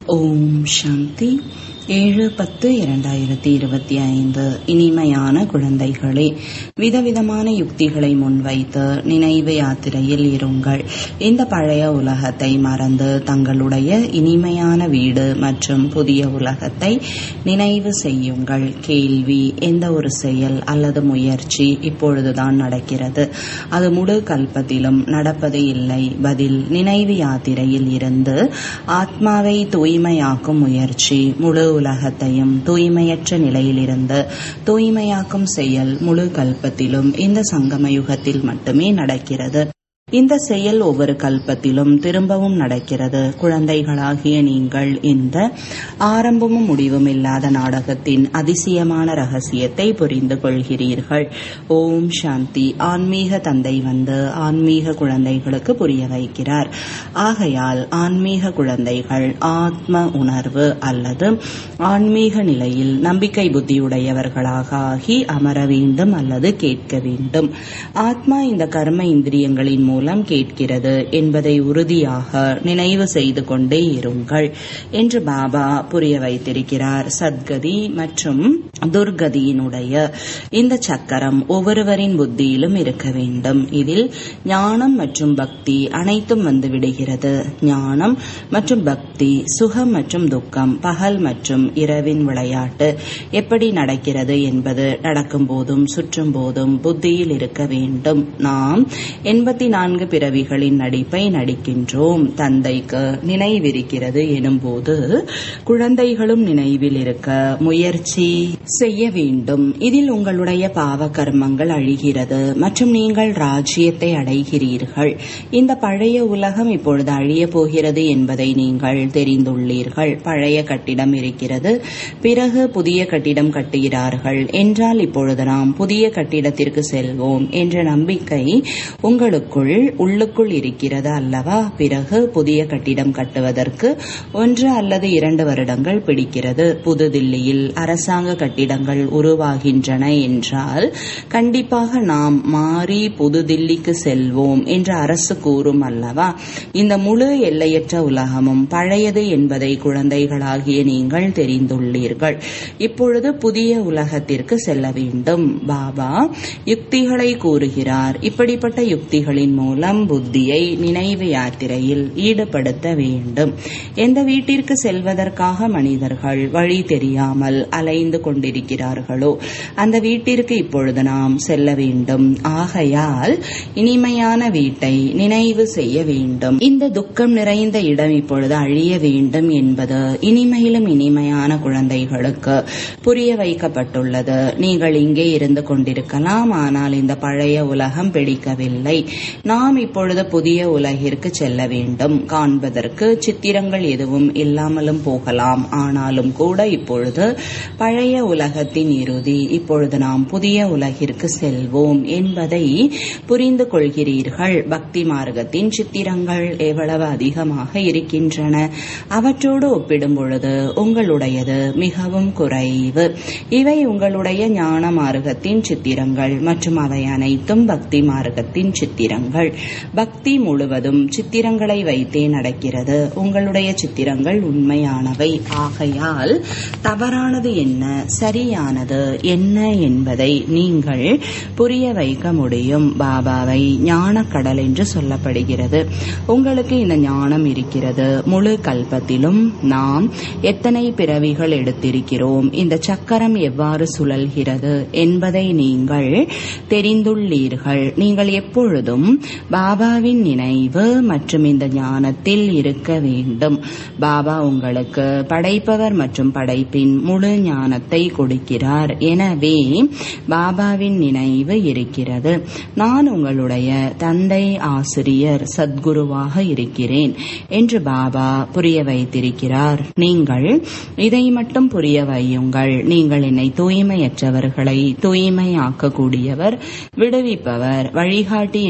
ஓம் சாந்தி ஏழு பத்து இரண்டாயிரத்தி இருபத்தி ஐந்து இனிமையான குழந்தைகளே விதவிதமான யுக்திகளை முன்வைத்து நினைவு யாத்திரையில் இருங்கள் இந்த பழைய உலகத்தை மறந்து தங்களுடைய இனிமையான வீடு மற்றும் புதிய உலகத்தை நினைவு செய்யுங்கள் கேள்வி எந்த ஒரு செயல் அல்லது முயற்சி இப்பொழுதுதான் நடக்கிறது அது முழு கல்பத்திலும் நடப்பது இல்லை பதில் நினைவு யாத்திரையில் இருந்து ஆத்மாவை தூய்மையாக்கும் முயற்சி முழு உலகத்தையும் தூய்மையற்ற நிலையிலிருந்து தூய்மையாக்கும் செயல் முழு கல்பத்திலும் இந்த சங்கம யுகத்தில் மட்டுமே நடக்கிறது இந்த செயல் ஒவ்வொரு கல்பத்திலும் திரும்பவும் நடக்கிறது குழந்தைகளாகிய நீங்கள் இந்த ஆரம்பமும் முடிவும் இல்லாத நாடகத்தின் அதிசயமான ரகசியத்தை புரிந்து கொள்கிறீர்கள் ஓம் சாந்தி ஆன்மீக தந்தை வந்து ஆன்மீக குழந்தைகளுக்கு புரிய வைக்கிறார் ஆகையால் ஆன்மீக குழந்தைகள் ஆத்ம உணர்வு அல்லது ஆன்மீக நிலையில் நம்பிக்கை புத்தியுடையவர்களாக ஆகி அமர வேண்டும் அல்லது கேட்க வேண்டும் ஆத்மா இந்த கர்ம இந்திரியங்களின் மூலம் கேட்கிறது என்பதை உறுதியாக நினைவு செய்து கொண்டே இருங்கள் என்று பாபா புரிய வைத்திருக்கிறார் சத்கதி மற்றும் துர்கதியினுடைய இந்த சக்கரம் ஒவ்வொருவரின் புத்தியிலும் இருக்க வேண்டும் இதில் ஞானம் மற்றும் பக்தி அனைத்தும் வந்து விடுகிறது ஞானம் மற்றும் பக்தி சுகம் மற்றும் துக்கம் பகல் மற்றும் இரவின் விளையாட்டு எப்படி நடக்கிறது என்பது நடக்கும் போதும் சுற்றும் போதும் புத்தியில் இருக்க வேண்டும் நாம் எண்பத்தி நான்கு பிறவிகளின் நடிப்பை நடிக்கின்றோம் தந்தைக்கு நினைவிருக்கிறது எனும்போது குழந்தைகளும் நினைவில் இருக்க முயற்சி செய்ய வேண்டும் இதில் உங்களுடைய பாவ கர்மங்கள் அழிகிறது மற்றும் நீங்கள் ராஜ்யத்தை அடைகிறீர்கள் இந்த பழைய உலகம் இப்பொழுது அழிய போகிறது என்பதை நீங்கள் தெரிந்துள்ளீர்கள் பழைய கட்டிடம் இருக்கிறது பிறகு புதிய கட்டிடம் கட்டுகிறார்கள் என்றால் இப்பொழுது நாம் புதிய கட்டிடத்திற்கு செல்வோம் என்ற நம்பிக்கை உங்களுக்குள் உள்ளுக்குள் இருக்கிறது அல்லவா பிறகு புதிய கட்டிடம் கட்டுவதற்கு ஒன்று அல்லது இரண்டு வருடங்கள் பிடிக்கிறது புதுதில்லியில் அரசாங்க கட்டிடங்கள் உருவாகின்றன என்றால் கண்டிப்பாக நாம் மாறி புதுதில்லிக்கு செல்வோம் என்று அரசு கூறும் அல்லவா இந்த முழு எல்லையற்ற உலகமும் பழையது என்பதை குழந்தைகளாகிய நீங்கள் தெரிந்துள்ளீர்கள் இப்பொழுது புதிய உலகத்திற்கு செல்ல வேண்டும் பாபா யுக்திகளை கூறுகிறார் இப்படிப்பட்ட யுக்திகளின் மூலம் புத்தியை நினைவு யாத்திரையில் ஈடுபடுத்த வேண்டும் எந்த வீட்டிற்கு செல்வதற்காக மனிதர்கள் வழி தெரியாமல் அலைந்து கொண்டிருக்கிறார்களோ அந்த வீட்டிற்கு இப்பொழுது நாம் செல்ல வேண்டும் ஆகையால் இனிமையான வீட்டை நினைவு செய்ய வேண்டும் இந்த துக்கம் நிறைந்த இடம் இப்பொழுது அழிய வேண்டும் என்பது இனிமையிலும் இனிமையான குழந்தைகளுக்கு புரிய வைக்கப்பட்டுள்ளது நீங்கள் இங்கே இருந்து கொண்டிருக்கலாம் ஆனால் இந்த பழைய உலகம் பிடிக்கவில்லை நாம் இப்பொழுது புதிய உலகிற்கு செல்ல வேண்டும் காண்பதற்கு சித்திரங்கள் எதுவும் இல்லாமலும் போகலாம் ஆனாலும் கூட இப்பொழுது பழைய உலகத்தின் இறுதி இப்பொழுது நாம் புதிய உலகிற்கு செல்வோம் என்பதை புரிந்து கொள்கிறீர்கள் பக்தி மார்க்கத்தின் சித்திரங்கள் எவ்வளவு அதிகமாக இருக்கின்றன அவற்றோடு ஒப்பிடும் பொழுது உங்களுடையது மிகவும் குறைவு இவை உங்களுடைய ஞான மார்க்கத்தின் சித்திரங்கள் மற்றும் அவை அனைத்தும் பக்தி மார்க்கத்தின் சித்திரங்கள் பக்தி முழுவதும் சித்திரங்களை வைத்தே நடக்கிறது உங்களுடைய சித்திரங்கள் உண்மையானவை ஆகையால் தவறானது என்ன சரியானது என்ன என்பதை நீங்கள் புரிய வைக்க முடியும் பாபாவை ஞானக்கடல் என்று சொல்லப்படுகிறது உங்களுக்கு இந்த ஞானம் இருக்கிறது முழு கல்பத்திலும் நாம் எத்தனை பிறவிகள் எடுத்திருக்கிறோம் இந்த சக்கரம் எவ்வாறு சுழல்கிறது என்பதை நீங்கள் தெரிந்துள்ளீர்கள் நீங்கள் எப்பொழுதும் பாபாவின் நினைவு மற்றும் இந்த ஞானத்தில் இருக்க வேண்டும் பாபா உங்களுக்கு படைப்பவர் மற்றும் படைப்பின் முழு ஞானத்தை கொடுக்கிறார் எனவே பாபாவின் நினைவு இருக்கிறது நான் உங்களுடைய தந்தை ஆசிரியர் சத்குருவாக இருக்கிறேன் என்று பாபா புரிய வைத்திருக்கிறார் நீங்கள் இதை மட்டும் புரிய வையுங்கள் நீங்கள் என்னை தூய்மையற்றவர்களை தூய்மையாக்கக்கூடியவர் விடுவிப்பவர் வழிகாட்டி என்று சொல்கிறீர்கள்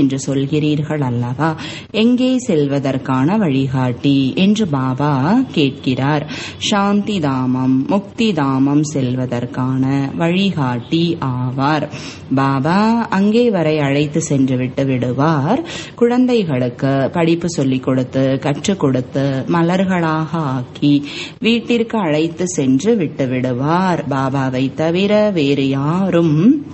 கொள்கிறீர்கள் அல்லவா எங்கே செல்வதற்கான வழிகாட்டி என்று பாபா கேட்கிறார் சாந்தி தாமம் முக்தி தாமம் செல்வதற்கான வழிகாட்டி ஆவார் பாபா அங்கே வரை அழைத்து சென்று விட்டு விடுவார் குழந்தைகளுக்கு படிப்பு சொல்லிக் கொடுத்து கற்றுக் கொடுத்து மலர்களாக ஆக்கி வீட்டிற்கு அழைத்து சென்று விட்டு விடுவார் பாபாவை தவிர வேறு யாரும்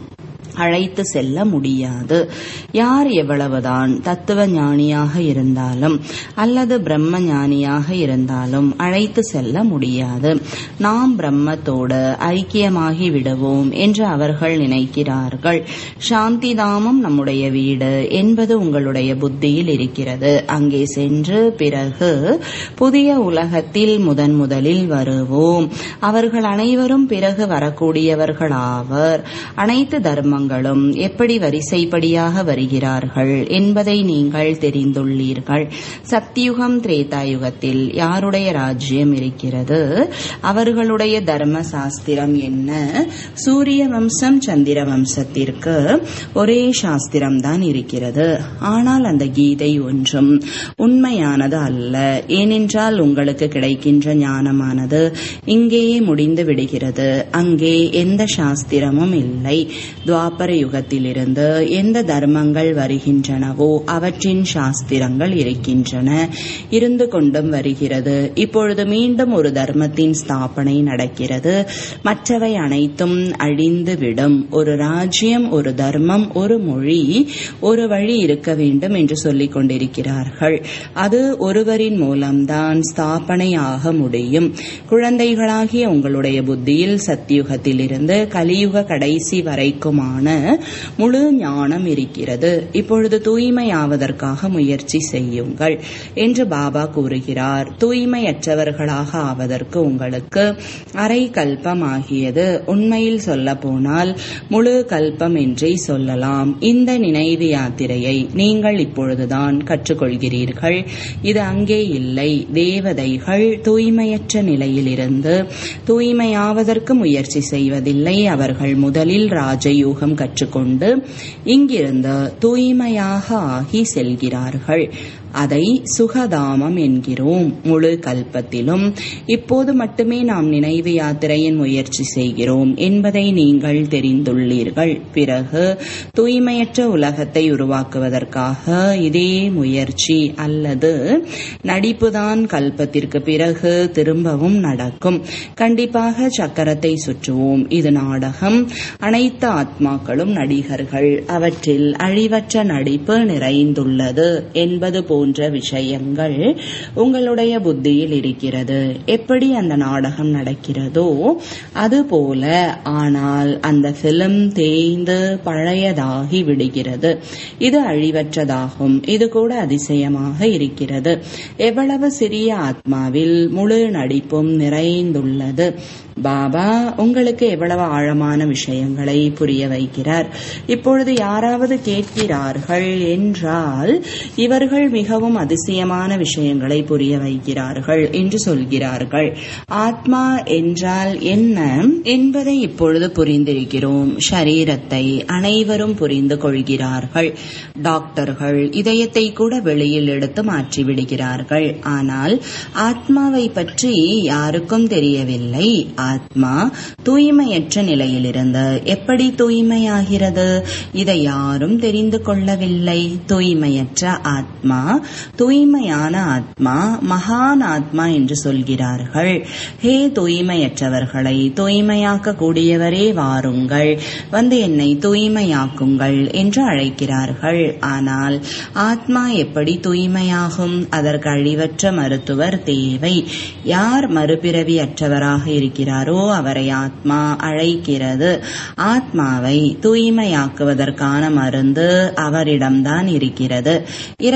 அழைத்து செல்ல முடியாது யார் எவ்வளவுதான் தத்துவ ஞானியாக இருந்தாலும் அல்லது பிரம்ம ஞானியாக இருந்தாலும் அழைத்து செல்ல முடியாது நாம் பிரம்மத்தோடு ஐக்கியமாகி விடுவோம் என்று அவர்கள் நினைக்கிறார்கள் சாந்தி தாமம் நம்முடைய வீடு என்பது உங்களுடைய புத்தியில் இருக்கிறது அங்கே சென்று பிறகு புதிய உலகத்தில் முதன் முதலில் வருவோம் அவர்கள் அனைவரும் பிறகு வரக்கூடியவர்களாவர் அனைத்து தர்மங்கள் தர்மங்களும் எப்படி வரிசைப்படியாக வருகிறார்கள் என்பதை நீங்கள் தெரிந்துள்ளீர்கள் சத்தியுகம் திரேதாயுகத்தில் யாருடைய ராஜ்யம் இருக்கிறது அவர்களுடைய தர்ம சாஸ்திரம் என்ன சூரிய வம்சம் சந்திர வம்சத்திற்கு ஒரே சாஸ்திரம் தான் இருக்கிறது ஆனால் அந்த கீதை ஒன்றும் உண்மையானது அல்ல ஏனென்றால் உங்களுக்கு கிடைக்கின்ற ஞானமானது இங்கேயே முடிந்து விடுகிறது அங்கே எந்த சாஸ்திரமும் இல்லை துவாபர யுகத்திலிருந்து எந்த தர்மங்கள் வருகின்றனவோ அவற்றின் சாஸ்திரங்கள் இருக்கின்றன இருந்து கொண்டும் வருகிறது இப்பொழுது மீண்டும் ஒரு தர்மத்தின் ஸ்தாபனை நடக்கிறது மற்றவை அனைத்தும் அழிந்துவிடும் ஒரு ராஜ்யம் ஒரு தர்மம் ஒரு மொழி ஒரு வழி இருக்க வேண்டும் என்று சொல்லிக் கொண்டிருக்கிறார்கள் அது ஒருவரின் மூலம்தான் ஸ்தாபனை ஆக முடியும் குழந்தைகளாகிய உங்களுடைய புத்தியில் சத்தியுகத்திலிருந்து கலியுக கடைசி வரைக்குமான முழு ஞானம் இருக்கிறது இப்பொழுது தூய்மையாவதற்காக முயற்சி செய்யுங்கள் என்று பாபா கூறுகிறார் தூய்மையற்றவர்களாக ஆவதற்கு உங்களுக்கு அரை கல்பம் ஆகியது உண்மையில் சொல்ல போனால் முழு கல்பம் என்றே சொல்லலாம் இந்த நினைவு யாத்திரையை நீங்கள் இப்பொழுதுதான் கற்றுக்கொள்கிறீர்கள் இது அங்கே இல்லை தேவதைகள் தூய்மையற்ற நிலையிலிருந்து தூய்மையாவதற்கு முயற்சி செய்வதில்லை அவர்கள் முதலில் ராஜயோகம் கற்றுக்கொண்டு இங்கிருந்து தூய்மையாக ஆகி செல்கிறார்கள் அதை சுகதாமம் என்கிறோம் முழு கல்பத்திலும் இப்போது மட்டுமே நாம் நினைவு யாத்திரையின் முயற்சி செய்கிறோம் என்பதை நீங்கள் தெரிந்துள்ளீர்கள் பிறகு தூய்மையற்ற உலகத்தை உருவாக்குவதற்காக இதே முயற்சி அல்லது நடிப்புதான் கல்பத்திற்கு பிறகு திரும்பவும் நடக்கும் கண்டிப்பாக சக்கரத்தை சுற்றுவோம் இது நாடகம் அனைத்து ஆத்மாக்களும் நடிகர்கள் அவற்றில் அழிவற்ற நடிப்பு நிறைந்துள்ளது என்பது போன்ற விஷயங்கள் உங்களுடைய புத்தியில் இருக்கிறது எப்படி அந்த நாடகம் நடக்கிறதோ அதுபோல ஆனால் அந்த பிலிம் தேய்ந்து பழையதாகி விடுகிறது இது அழிவற்றதாகும் இது கூட அதிசயமாக இருக்கிறது எவ்வளவு சிறிய ஆத்மாவில் முழு நடிப்பும் நிறைந்துள்ளது பாபா உங்களுக்கு எவ்வளவு ஆழமான விஷயங்களை புரிய வைக்கிறார் இப்பொழுது யாராவது கேட்கிறார்கள் என்றால் இவர்கள் மிகவும் அதிசயமான விஷயங்களை புரிய வைக்கிறார்கள் என்று சொல்கிறார்கள் ஆத்மா என்றால் என்ன என்பதை இப்பொழுது புரிந்திருக்கிறோம் ஷரீரத்தை அனைவரும் புரிந்து கொள்கிறார்கள் டாக்டர்கள் இதயத்தை கூட வெளியில் எடுத்து மாற்றி விடுகிறார்கள் ஆனால் ஆத்மாவை பற்றி யாருக்கும் தெரியவில்லை ஆத்மா தூய்மையற்ற நிலையிலிருந்து எப்படி தூய்மையாகிறது இதை யாரும் தெரிந்து கொள்ளவில்லை தூய்மையற்ற ஆத்மா தூய்மையான ஆத்மா மகான் ஆத்மா என்று சொல்கிறார்கள் ஹே தூய்மையற்றவர்களை தூய்மையாக்க கூடியவரே வாருங்கள் வந்து என்னை தூய்மையாக்குங்கள் என்று அழைக்கிறார்கள் ஆனால் ஆத்மா எப்படி தூய்மையாகும் அதற்கு அழிவற்ற மருத்துவர் தேவை யார் மறுபிறவி அற்றவராக இருக்கிறாரோ அவரை ஆத்மா அழைக்கிறது ஆத்மாவை தூய்மையாக்குவதற்கான மருந்து அவரிடம்தான் இருக்கிறது இறைவன்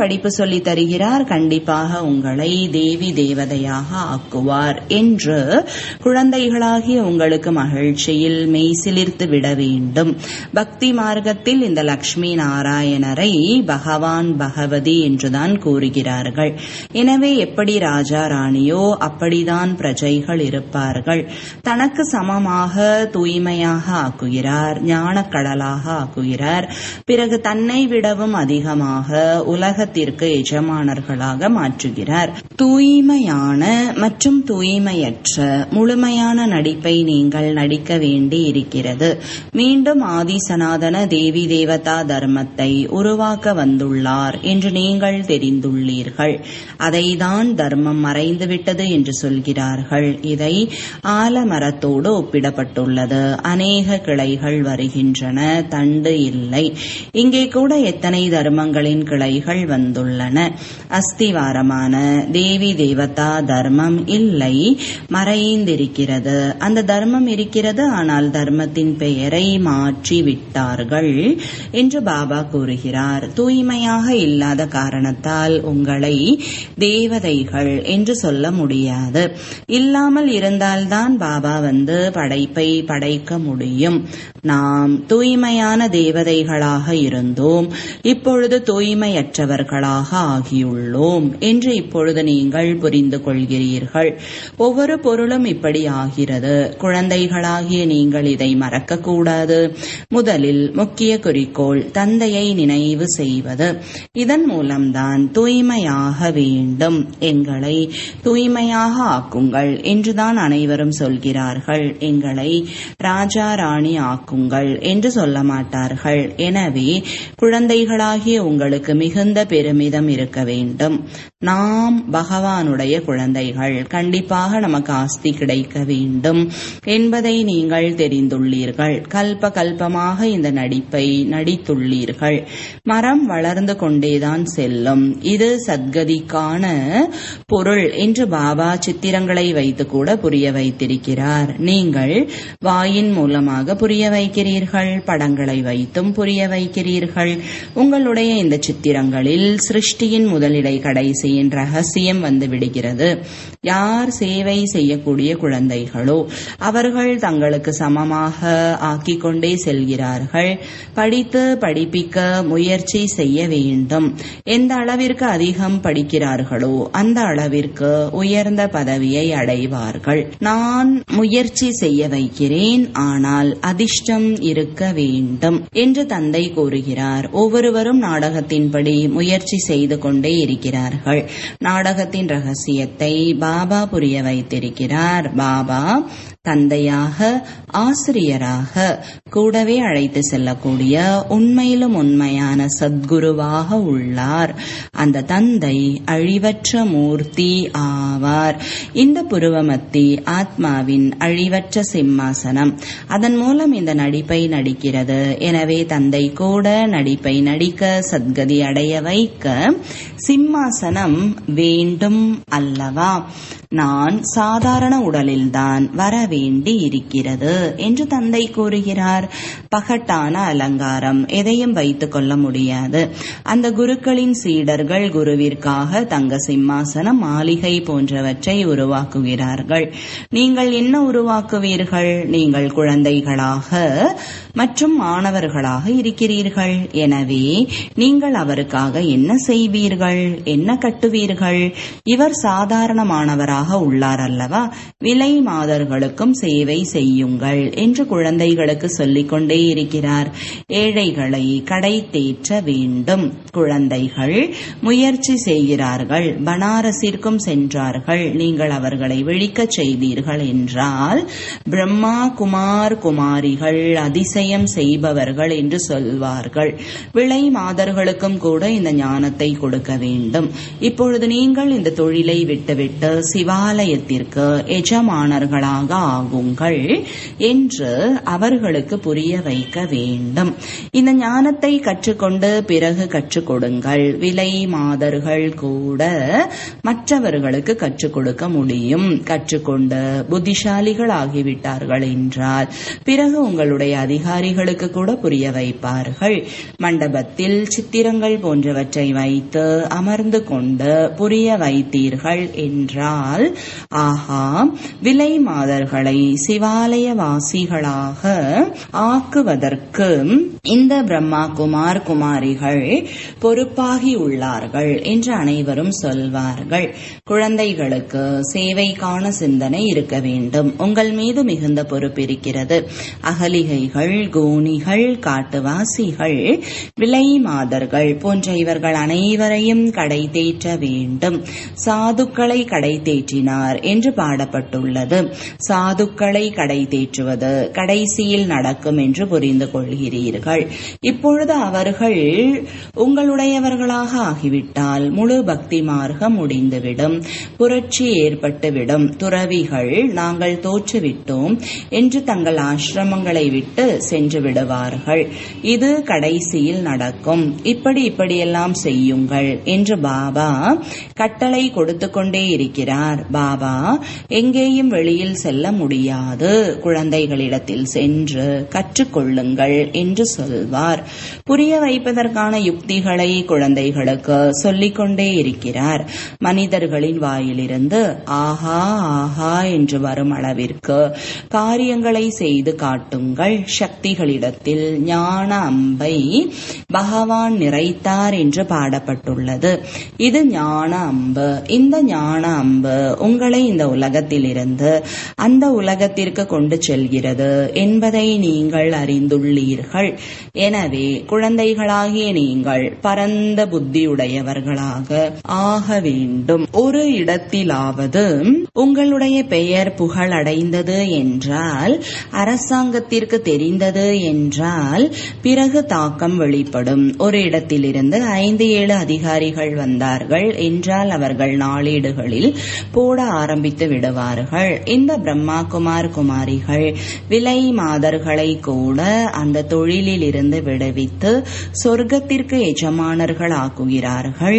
படிப்பு சொல்லி தருகிறார் கண்டிப்பாக உங்களை தேவி தேவதையாக ஆக்குவார் என்று குழந்தைகளாகிய உங்களுக்கு மகிழ்ச்சியில் மெய்சிலிர்த்து விட வேண்டும் பக்தி மார்க்கத்தில் இந்த லக்ஷ்மி நாராயணரை பகவான் பகவதி என்றுதான் கூறுகிறார்கள் எனவே எப்படி ராஜா ராணியோ அப்படிதான் பிரஜைகள் இருப்பார்கள் தனக்கு சமமாக தூய்மையாக ஆக்குகிறார் ஞானக்கடலாக ஆக்குகிறார் பிறகு தன்னை விடவும் அதிகமாக உலகத்திற்கு எஜமானர்களாக மாற்றுகிறார் தூய்மையான மற்றும் தூய்மையற்ற முழுமையான நடிப்பை நீங்கள் நடிக்க வேண்டி இருக்கிறது மீண்டும் ஆதி சனாதன தேவி தேவதா தர்மத்தை உருவாக்க வந்துள்ளார் என்று நீங்கள் தெரிந்துள்ளீர்கள் அதைதான் தர்மம் மறைந்துவிட்டது என்று சொல்கிறார்கள் இதை ஆலமரத்தோடு ஒப்பிடப்பட்டுள்ளது அநேக கிளைகள் வருகின்றன தண்டு இல்லை இங்கே கூட எத்தனை தர்மங்களின் கிளைகள் வந்துள்ளன அஸ்திவாரமான தேவி தேவதா தர்மம் இல்லை மறைந்திருக்கிறது அந்த தர்மம் இருக்கிறது ஆனால் தர்மத்தின் பெயரை மாற்றி விட்டார்கள் என்று பாபா கூறுகிறார் தூய்மையாக இல்லாத காரணத்தால் உங்களை தேவதைகள் என்று சொல்ல முடியாது இல்லாமல் இருந்தால்தான் பாபா வந்து படைப்பை படைக்க முடியும் நாம் தூய்மையான தேவதைகளாக இருந்தோம் இப்பொழுது தூய்மையற்றவர்களாக ஆகியுள்ளோம் என்று இப்பொழுது நீங்கள் புரிந்து கொள்கிறீர்கள் ஒவ்வொரு பொருளும் இப்படி ஆகிறது குழந்தைகளாகிய நீங்கள் இதை மறக்கக்கூடாது முதலில் முக்கிய குறிக்கோள் தந்தையை நினைவு செய்வது இதன் மூலம்தான் தூய்மையாக வேண்டும் எங்களை தூய்மையாக ஆக்குங்கள் என்றுதான் அனைவரும் சொல்கிறார்கள் எங்களை ராஜா ராணி ஆக்குங்கள் என்று சொல்ல மாட்டார்கள் எனவே குழந்தைகளாகிய உங்களுக்கு மிகுந்த பெருமிதம் இருக்க வேண்டும் நாம் பகவானுடைய குழந்தைகள் கண்டிப்பாக நமக்கு ஆஸ்தி கிடைக்க வேண்டும் என்பதை நீங்கள் தெரிந்துள்ளீர்கள் கல்ப கல்பமாக இந்த நடிப்பை நடித்துள்ளீர்கள் மரம் வளர்ந்து கொண்டேதான் செல்லும் இது சத்கதிக்கான பொருள் என்று பாபா சித்திரங்களை வைத்து கூட புரிய வைத்திருக்கிறார் நீங்கள் வாயின் மூலமாக புரிய வைக்கிறீர்கள் படங்களை வைத்தும் புரிய வைக்கிறீர்கள் உங்களுடைய இந்த சித்திரங்களில் சிருஷ்டியின் முதலிடை கடைசியின் ரகசியம் வந்து விடுகிறது யார் சேவை செய்யக்கூடிய குழந்தைகளோ அவர்கள் தங்களுக்கு சமமாக ஆக்கிக் கொண்டே செல்கிறார்கள் படித்து படிப்பிக்க முயற்சி செய்ய வேண்டும் எந்த அளவிற்கு அதிகம் படிக்கிறார்களோ அந்த அளவிற்கு உயர்ந்த பதவியை அடைவார்கள் நான் முயற்சி செய்ய வைக்கிறேன் ஆனால் அதிர்ஷ்டம் இருக்க வேண்டும் என்று தந்தை கூறுகிறார் ஒவ்வொருவரும் நாடகத்தின்படி முயற்சி செய்து கொண்டே இருக்கிறார்கள் நாடகத்தின் ரகசியத்தை பாபா புரிய வைத்திருக்கிறார் பாபா தந்தையாக ஆசிரியராக கூடவே அழைத்து செல்லக்கூடிய உண்மையிலும் உண்மையான சத்குருவாக உள்ளார் அந்த தந்தை அழிவற்ற மூர்த்தி ஆவார் இந்த புருவமத்தி ஆத்மாவின் அழிவற்ற சிம்மாசனம் அதன் மூலம் இந்த நடிப்பை நடிக்கிறது எனவே தந்தை கூட நடிப்பை நடிக்க சத்கதி அடைய வைக்க சிம்மாசனம் வேண்டும் அல்லவா நான் சாதாரண உடலில்தான் வர வேண்டி இருக்கிறது என்று தந்தை கூறுகிறார் பகட்டான அலங்காரம் எதையும் வைத்துக் கொள்ள முடியாது அந்த குருக்களின் சீடர்கள் குருவிற்காக தங்க சிம்மாசனம் மாளிகை போன்றவற்றை உருவாக்குகிறார்கள் நீங்கள் என்ன உருவாக்குவீர்கள் நீங்கள் குழந்தைகளாக மற்றும் மாணவர்களாக இருக்கிறீர்கள் எனவே நீங்கள் அவருக்காக என்ன செய்வீர்கள் என்ன கட்டுவீர்கள் இவர் சாதாரணமானவராக உள்ளார் அல்லவா விலை மாதர்களுக்கும் சேவை செய்யுங்கள் என்று குழந்தைகளுக்கு சொல்லிக் கொண்டே இருக்கிறார் ஏழைகளை கடை தேற்ற வேண்டும் குழந்தைகள் முயற்சி செய்கிறார்கள் பனாரசிற்கும் சென்றார்கள் நீங்கள் அவர்களை விழிக்கச் செய்தீர்கள் என்றால் பிரம்மா குமார் குமாரிகள் அதிசயம் செய்பவர்கள் என்று சொல்வார்கள் விலை மாதர்களுக்கும் கூட இந்த ஞானத்தை கொடுக்க வேண்டும் இப்பொழுது நீங்கள் இந்த தொழிலை விட்டுவிட்டு சிவா சிவாலயத்திற்கு எஜமானர்களாக ஆகுங்கள் என்று அவர்களுக்கு புரிய வைக்க வேண்டும் இந்த ஞானத்தை கற்றுக்கொண்டு பிறகு கற்றுக் கொடுங்கள் விலை மாதர்கள் கூட மற்றவர்களுக்கு கற்றுக் கொடுக்க முடியும் கற்றுக்கொண்டு புத்திசாலிகள் ஆகிவிட்டார்கள் என்றால் பிறகு உங்களுடைய அதிகாரிகளுக்கு கூட புரிய வைப்பார்கள் மண்டபத்தில் சித்திரங்கள் போன்றவற்றை வைத்து அமர்ந்து கொண்டு புரிய வைத்தீர்கள் என்றால் ஆஹா விலை மாதர்களை சிவாலய வாசிகளாக ஆக்குவதற்கு இந்த பிரம்மா குமார் குமாரிகள் பொறுப்பாகி உள்ளார்கள் என்று அனைவரும் சொல்வார்கள் குழந்தைகளுக்கு சேவைக்கான சிந்தனை இருக்க வேண்டும் உங்கள் மீது மிகுந்த பொறுப்பு இருக்கிறது அகலிகைகள் கோணிகள் காட்டுவாசிகள் விலை மாதர்கள் போன்ற இவர்கள் அனைவரையும் கடை தேற்ற வேண்டும் சாதுக்களை கடை தேற்றினார் என்று பாடப்பட்டுள்ளது சாதுக்களை கடை தேற்றுவது கடைசியில் நடக்கும் என்று புரிந்து கொள்கிறீர்கள் இப்பொழுது அவர்கள் உங்களுடையவர்களாக ஆகிவிட்டால் முழு பக்தி மார்க்கம் முடிந்துவிடும் புரட்சி ஏற்பட்டுவிடும் துறவிகள் நாங்கள் தோற்றுவிட்டோம் என்று தங்கள் ஆசிரமங்களை விட்டு சென்று விடுவார்கள் இது கடைசியில் நடக்கும் இப்படி இப்படியெல்லாம் செய்யுங்கள் என்று பாபா கட்டளை கொடுத்து கொண்டே இருக்கிறார் பாபா எங்கேயும் வெளியில் செல்ல முடியாது குழந்தைகளிடத்தில் சென்று கற்றுக்கொள்ளுங்கள் என்று சொல்வார் புரிய வைப்பதற்கான யுக்திகளை குழந்தைகளுக்கு சொல்லிக்கொண்டே இருக்கிறார் மனிதர்களின் வாயிலிருந்து ஆஹா ஆஹா என்று வரும் அளவிற்கு காரியங்களை செய்து காட்டுங்கள் சக்திகளிடத்தில் ஞான அம்பை பகவான் நிறைத்தார் என்று பாடப்பட்டுள்ளது இது ஞான அம்பு இந்த ஞான அம்பு உங்களை இந்த உலகத்திலிருந்து அந்த உலகத்திற்கு கொண்டு செல்கிறது என்பதை நீங்கள் அறிந்துள்ளீர்கள் எனவே குழந்தைகளாகிய நீங்கள் பரந்த புத்தியுடையவர்களாக ஆக வேண்டும் ஒரு இடத்திலாவது உங்களுடைய பெயர் புகழடைந்தது என்றால் அரசாங்கத்திற்கு தெரிந்தது என்றால் பிறகு தாக்கம் வெளிப்படும் ஒரு இடத்திலிருந்து ஐந்து ஏழு அதிகாரிகள் வந்தார்கள் என்றால் அவர்கள் நாளேடுகளில் போட ஆரம்பித்து விடுவார்கள் இந்த பிரம்மா குமார் குமாரிகள் விலை மாதர்களை கூட அந்த தொழிலில் இருந்து விடுவித்து சொர்க்கத்திற்கு எஜமானர்கள் ஆக்குகிறார்கள்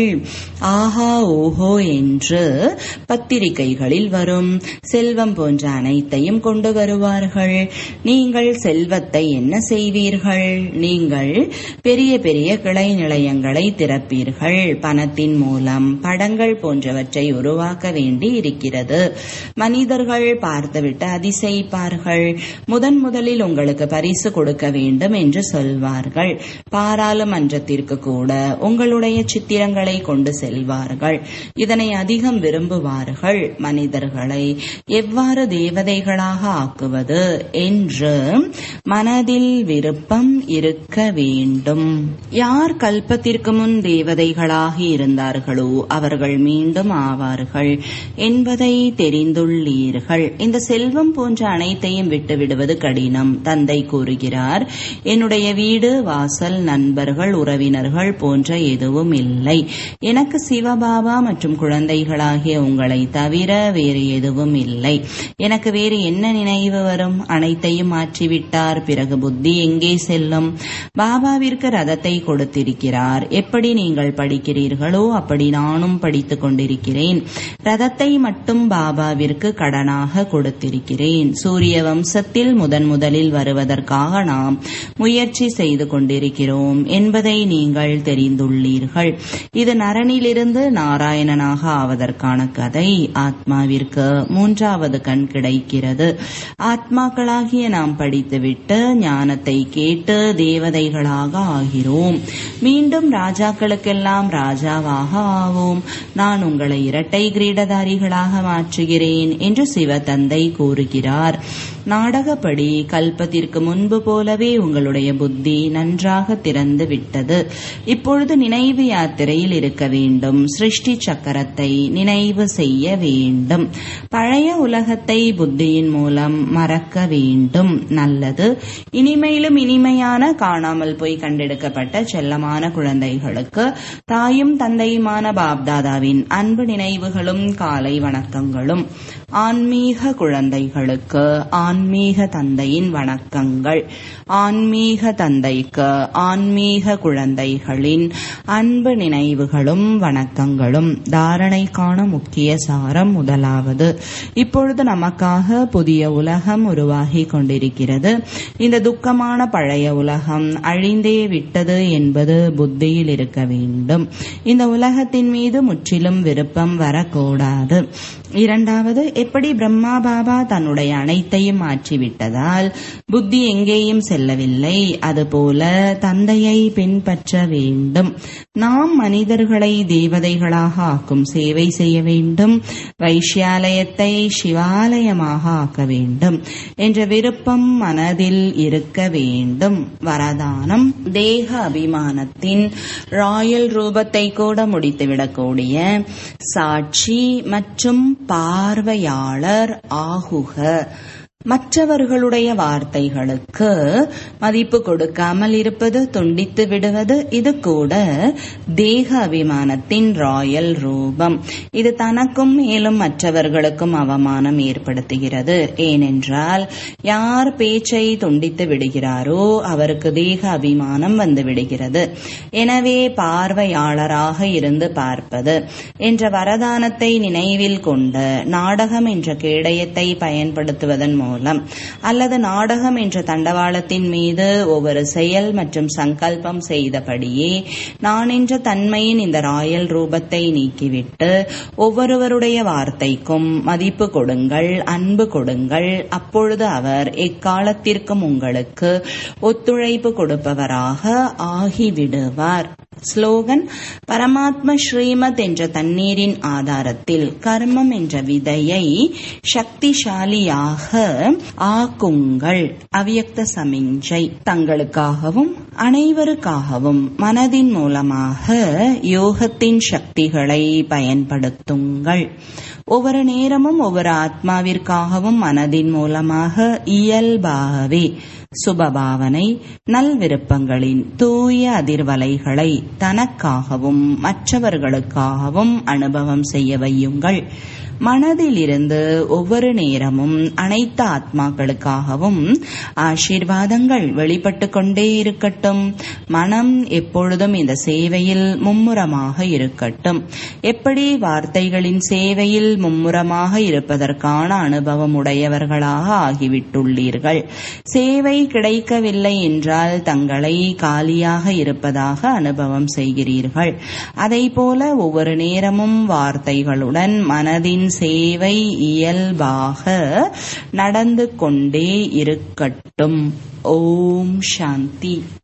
ஆஹா ஓஹோ என்று பத்திரிகைகளில் வரும் செல்வம் போன்ற அனைத்தையும் கொண்டு வருவார்கள் நீங்கள் செல்வத்தை என்ன செய்வீர்கள் நீங்கள் பெரிய பெரிய கிளை நிலையங்களை திறப்பீர்கள் பணத்தின் மூலம் படங்கள் போன்றவற்றை உருவாக்க வேண்டி இருக்கிறது மனிதர்கள் பார்த்துவிட்டு அதிசயிப்பார்கள் முதன் முதலில் உங்களுக்கு பரிசு கொடுக்க வேண்டும் என்று சொல்வார்கள் பாராளுமன்றத்திற்கு கூட உங்களுடைய சித்திரங்களை கொண்டு செல்வார்கள் இதனை அதிகம் விரும்புவார்கள் மனிதர்களை எவ்வாறு தேவதைகளாக ஆக்குவது என்று மனதில் விருப்பம் இருக்க வேண்டும் யார் கல்பத்திற்கு முன் தேவதைகளாக இருந்தார்களோ அவர்கள் மீண்டும் ஆவார்கள் என்பதை தெரிந்துள்ளீர்கள் இந்த செல்வம் போன்ற அனைத்தையும் விட்டுவிடுவது கடினம் தந்தை கூறுகிறார் என்னுடைய வீடு வாசல் நண்பர்கள் உறவினர்கள் போன்ற எதுவும் இல்லை எனக்கு சிவபாபா மற்றும் குழந்தைகளாகிய உங்களை தவிர வேறு எதுவும் இல்லை எனக்கு வேறு என்ன நினைவு வரும் அனைத்தையும் மாற்றிவிட்டார் பிறகு புத்தி எங்கே செல்லும் பாபாவிற்கு ரதத்தை கொடுத்திருக்கிறார் எப்படி நீங்கள் படிக்கிறீர்களோ அப்படி நானும் படித்துக் கொண்டிருக்கிறேன் ரதத்தை மட்டும் பாபாவிற்கு கடனாக கொடுத்திருக்கிறேன் சூரிய வம்சத்தில் முதன் முதலில் வருவதற்காக நாம் முயற்சி செய்து கொண்டிருக்கிறோம் என்பதை நீங்கள் தெரிந்துள்ளீர்கள் இது நரனிலிருந்து நாராயணனாக ஆவதற்கான கதை ஆத்மாவிற்கு மூன்றாவது கண் கிடைக்கிறது ஆத்மாக்களாகிய நாம் படித்துவிட்டு ஞானத்தை கேட்டு தேவதைகளாக ஆகிறோம் மீண்டும் ராஜாக்களுக்கெல்லாம் ராஜாவாக ஆவோம் நான் உங்களை இரட்டை கிரீடதாரிகளாக மாற்றுகிறேன் என்று சிவதந்தை கூறுகிறார் நாடகப்படி கல்பத்திற்கு முன்பு போலவே உங்களுடைய புத்தி நன்றாக திறந்து விட்டது இப்பொழுது நினைவு யாத்திரையில் இருக்க வேண்டும் சிருஷ்டி சக்கரத்தை நினைவு செய்ய வேண்டும் பழைய உலகத்தை புத்தியின் மூலம் மறக்க வேண்டும் நல்லது இனிமையிலும் இனிமையான காணாமல் போய் கண்டெடுக்கப்பட்ட செல்லமான குழந்தைகளுக்கு தாயும் தந்தையுமான பாப்தாதாவின் அன்பு நினைவுகளும் கால காலை வணக்கங்களும் ஆன்மீக குழந்தைகளுக்கு ஆன்மீக தந்தையின் வணக்கங்கள் ஆன்மீக தந்தைக்கு ஆன்மீக குழந்தைகளின் அன்பு நினைவுகளும் வணக்கங்களும் தாரணைக்கான முக்கிய சாரம் முதலாவது இப்பொழுது நமக்காக புதிய உலகம் உருவாகி கொண்டிருக்கிறது இந்த துக்கமான பழைய உலகம் அழிந்தே விட்டது என்பது புத்தியில் இருக்க வேண்டும் இந்த உலகத்தின் மீது முற்றிலும் விருப்பம் வரக்கூடாது இரண்டாவது எப்படி பிரம்மா பாபா தன்னுடைய அனைத்தையும் மாற்றிவிட்டதால் புத்தி எங்கேயும் செல்லவில்லை அதுபோல தந்தையை பின்பற்ற வேண்டும் நாம் மனிதர்களை தேவதைகளாக ஆக்கும் சேவை செய்ய வேண்டும் வைஷ்யாலயத்தை சிவாலயமாக ஆக்க வேண்டும் என்ற விருப்பம் மனதில் இருக்க வேண்டும் வரதானம் தேக அபிமானத்தின் ராயல் ரூபத்தை கூட முடித்துவிடக்கூடிய சாட்சி மற்றும் பார்வையாளர் ஆகுக மற்றவர்களுடைய வார்த்தைகளுக்கு மதிப்பு கொடுக்காமல் இருப்பது துண்டித்து விடுவது இது கூட தேக அபிமானத்தின் ராயல் ரூபம் இது தனக்கும் மேலும் மற்றவர்களுக்கும் அவமானம் ஏற்படுத்துகிறது ஏனென்றால் யார் பேச்சை துண்டித்து விடுகிறாரோ அவருக்கு தேக அபிமானம் வந்து விடுகிறது எனவே பார்வையாளராக இருந்து பார்ப்பது என்ற வரதானத்தை நினைவில் கொண்டு நாடகம் என்ற கேடயத்தை பயன்படுத்துவதன் மூலம் மூலம் அல்லது நாடகம் என்ற தண்டவாளத்தின் மீது ஒவ்வொரு செயல் மற்றும் சங்கல்பம் செய்தபடியே நான் என்ற தன்மையின் இந்த ராயல் ரூபத்தை நீக்கிவிட்டு ஒவ்வொருவருடைய வார்த்தைக்கும் மதிப்பு கொடுங்கள் அன்பு கொடுங்கள் அப்பொழுது அவர் எக்காலத்திற்கும் உங்களுக்கு ஒத்துழைப்பு கொடுப்பவராக ஆகிவிடுவார் ஸ்லோகன் பரமாத்ம ஸ்ரீமத் என்ற தண்ணீரின் ஆதாரத்தில் கர்மம் என்ற விதையை சக்திசாலியாக ஆக்குங்கள் அவ்யக்த சமிஞ்சை தங்களுக்காகவும் அனைவருக்காகவும் மனதின் மூலமாக யோகத்தின் சக்திகளை பயன்படுத்துங்கள் ஒவ்வொரு நேரமும் ஒவ்வொரு ஆத்மாவிற்காகவும் மனதின் மூலமாக இயல்பாகவே சுபபாவனை நல்விருப்பங்களின் தூய அதிர்வலைகளை தனக்காகவும் மற்றவர்களுக்காகவும் அனுபவம் செய்ய வையுங்கள் மனதிலிருந்து ஒவ்வொரு நேரமும் அனைத்து ஆத்மாக்களுக்காகவும் ஆசீர்வாதங்கள் வெளிப்பட்டு கொண்டே இருக்கட்டும் மனம் எப்பொழுதும் இந்த சேவையில் மும்முரமாக இருக்கட்டும் எப்படி வார்த்தைகளின் சேவையில் மும்முரமாக இருப்பதற்கான அனுபவம் உடையவர்களாக ஆகிவிட்டுள்ளீர்கள் சேவை கிடைக்கவில்லை என்றால் தங்களை காலியாக இருப்பதாக அனுபவம் செய்கிறீர்கள் அதை போல ஒவ்வொரு நேரமும் வார்த்தைகளுடன் மனதின் சேவை இயல்பாக நடந்து கொண்டே இருக்கட்டும் ஓம் சாந்தி